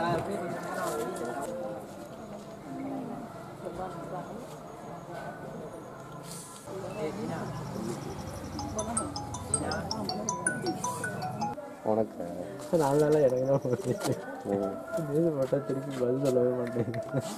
வணக்கம் நாலு நாளாக எனக்கு தான் போச்சு நியூஸ் போட்டால் திருப்பி பதில் சொல்லவே மாட்டேன்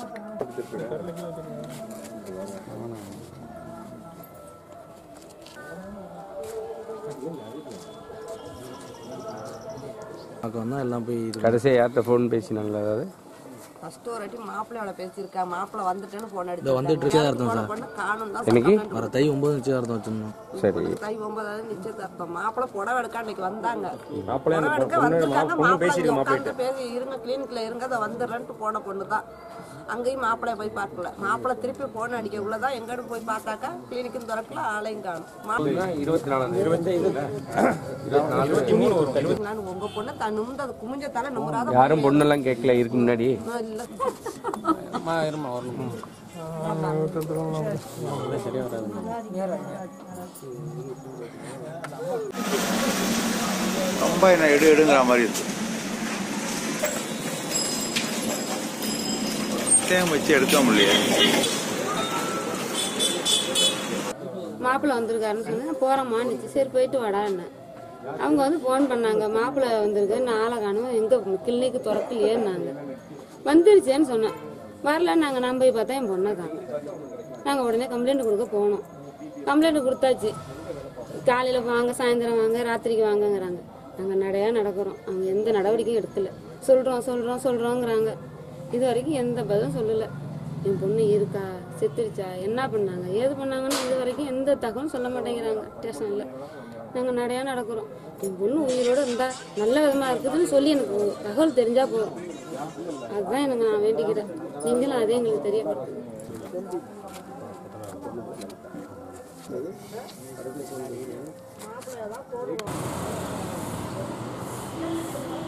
அங்கே வந்தால் எல்லாம் போய் இது கடைசியாக யார்கிட்ட ஃபோன் பேசினாங்களா அதாவது ஃபர்ஸ்ட் ஒரு வாட்டி மாப்பிள்ளையோட பேசியிருக்கா மாப்பிள்ளை வந்துட்டேன்னு போன் இதோ வந்துட்டு இருக்கே அர்த்தம் சார். பொண்ணு காணும் தான் என்னைக்கு? சொன்னாங்க. வர தை ஒம்பது நிச்சயதார்த்தம் வச்சிருந்தோம் சரி தை ஒன்பதாவது நிச்சயதார்த்தம் மாப்பிள்ளை புடவை எடுக்க அன்னைக்கு வந்தாங்க மாப்பிள்ளை அந்த புடவை எடுக்க பொண்ணு வந்திருக்காங்க பொண்ணு மாப்பிள்ளை பேசியிருக்கு இங்க மாப்பிள்ளைகிட்ட உட்கார்ந்து பேசி இருங்க கிளினிக்ல இருங்க அதை வந்துடுறேன்ட்டு போன பொண்ணு தான் அங்கேயும் மாப்பிள்ளைய போய் பார்க்கல மாப்பிள்ளை திருப்பி போன் அடிக்க உள்ளதான் எங்கன்னு போய் பார்த்தாக்கா கிளினிக்கும் திறக்கல ஆளையும் காணும் மாப்பிள்ளை இருபத்தி நாலாம் நான் உங்க பொண்ணு தான் நிமிந்து அது குமிஞ்ச தலை நிமிராத யாரும் பொண்ணெல்லாம் கேட்கல இதுக்கு முன்னாடி இல்ல ரொம்ப என்ன எடு எடுங்கிற மாதிரி இருக்கு தேங்க வச்சு எடுக்க முடியல மாப்பிள்ளை வந்திருக்காருன்னு சொன்னேன் போகிறோமான்னுச்சு சரி போயிட்டு வாடான்னு அவங்க வந்து ஃபோன் பண்ணாங்க மாப்பிள்ளை வந்திருக்கு நாளை காணும் எங்கே கிளினிக்கு திறக்கலையேன்னாங்க வந்துருச்சேன்னு சொன்னேன் வரல நாங்கள் நான் போய் பார்த்தா என் பொண்ணை காணும் நாங்கள் உடனே கம்ப்ளைண்ட் கொடுக்க போனோம் கம்ப்ளைண்ட் கொடுத்தாச்சு காலையில் வாங்க சாயந்தரம் வாங்க ராத்திரிக்கு வாங்கங்கிறாங்க நாங்கள் நடையாக நடக்கிறோம் அவங்க எந்த நடவடிக்கையும் எடுக்கல சொல்கிறோம் சொல்கிறோம் சொல்கிறோங்கிறாங்க இது வரைக்கும் எந்த பதிலும் சொல்லலை என் பொண்ணு இருக்கா செத்துருச்சா என்ன பண்ணாங்க ஏது பண்ணாங்கன்னு இது வரைக்கும் எந்த தகவலும் சொல்ல மாட்டேங்கிறாங்க ஸ்டேஷனில் நாங்கள் நடையா நடக்கிறோம் என் பொண்ணு உயிரோடு இருந்தா நல்ல விதமாக இருக்குதுன்னு சொல்லி எனக்கு ஒரு தகவல் தெரிஞ்சால் போதும் அதுதான் எனக்கு நான் வேண்டிக்கிறேன் நீங்களும் அதே எங்களுக்கு தெரியப்படுத்துங்க மாப்பிள்ளை தான் போடுவோம்